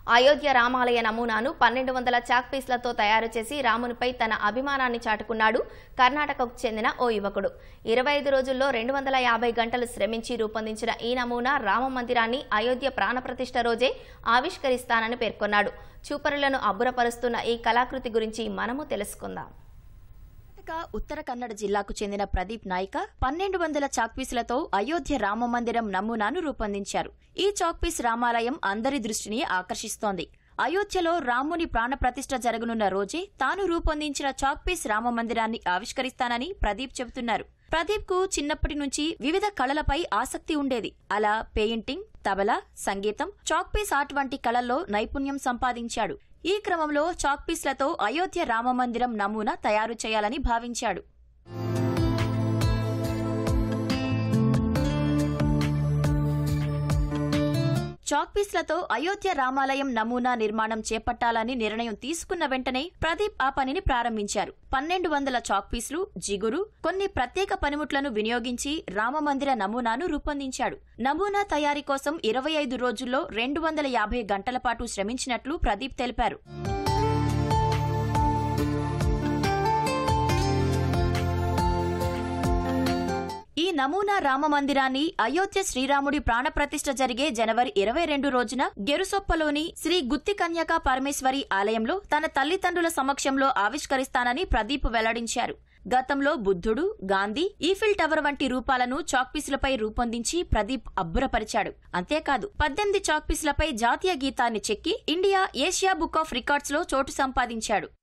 అయోధ్య రామాలయ నమూనాను పన్నెండు వందల చాక్ పీస్లతో తయారు చేసి రామునిపై తన అభిమానాన్ని చాటుకున్నాడు కర్ణాటకకు చెందిన ఓ యువకుడు ఇరవై ఐదు రోజుల్లో రెండు వందల యాభై గంటలు శ్రమించి రూపొందించిన ఈ నమూనా రామ మందిరాన్ని అయోధ్య ప్రాణప్రతిష్ఠ రోజే ఆవిష్కరిస్తానని పేర్కొన్నాడు చూపరులను అబ్బురపరుస్తున్న ఈ కళాకృతి గురించి మనము తెలుసుకుందాం కర్ణాటక ఉత్తర కన్నడ జిల్లాకు చెందిన ప్రదీప్ నాయిక పన్నెండు వందల చాక్పీసులతో అయోధ్య రామ మందిరం నమూనాను రూపొందించారు ఈ చాక్పీస్ రామాలయం అందరి దృష్టిని ఆకర్షిస్తోంది అయోధ్యలో రాముని ప్రాణప్రతిష్ఠ జరగనున్న రోజే తాను రూపొందించిన చాక్పీస్ రామ మందిరాన్ని ఆవిష్కరిస్తానని ప్రదీప్ చెబుతున్నారు ప్రదీప్ కు చిన్నప్పటి నుంచి వివిధ కళలపై ఆసక్తి ఉండేది అలా పెయింటింగ్ తబలా సంగీతం చాక్పీస్ ఆర్ట్ వంటి కళల్లో నైపుణ్యం సంపాదించాడు ఈ క్రమంలో చాక్పీస్లతో అయోధ్య రామమందిరం నమూనా తయారు చేయాలని భావించాడు చాక్పీస్లతో అయోధ్య రామాలయం నమూనా నిర్మాణం చేపట్టాలని నిర్ణయం తీసుకున్న వెంటనే ప్రదీప్ ఆ పనిని ప్రారంభించారు పన్నెండు వందల చాక్పీస్లు జిగురు కొన్ని ప్రత్యేక పనిముట్లను వినియోగించి రామమందిర నమూనాను రూపొందించాడు నమూనా తయారీ కోసం ఇరవై ఐదు రోజుల్లో రెండు వందల యాభై గంటల పాటు శ్రమించినట్లు ప్రదీప్ తెలిపారు ఈ నమూనా రామ మందిరాన్ని అయోధ్య శ్రీరాముడి ప్రాణప్రతిష్ఠ జరిగే జనవరి ఇరవై రెండు రోజున గెరుసొప్పలోని శ్రీ గుత్తి కన్యకా పరమేశ్వరి ఆలయంలో తన తల్లిదండ్రుల సమక్షంలో ఆవిష్కరిస్తానని ప్రదీప్ వెల్లడించారు గతంలో బుద్ధుడు గాంధీ ఈఫిల్ టవర్ వంటి రూపాలను చాక్పీసులపై రూపొందించి ప్రదీప్ అబ్బురపరిచాడు అంతేకాదు పద్దెనిమిది చాక్పీసులపై జాతీయ గీతాన్ని చెక్కి India Asia book of records లో చోటు సంపాదించాడు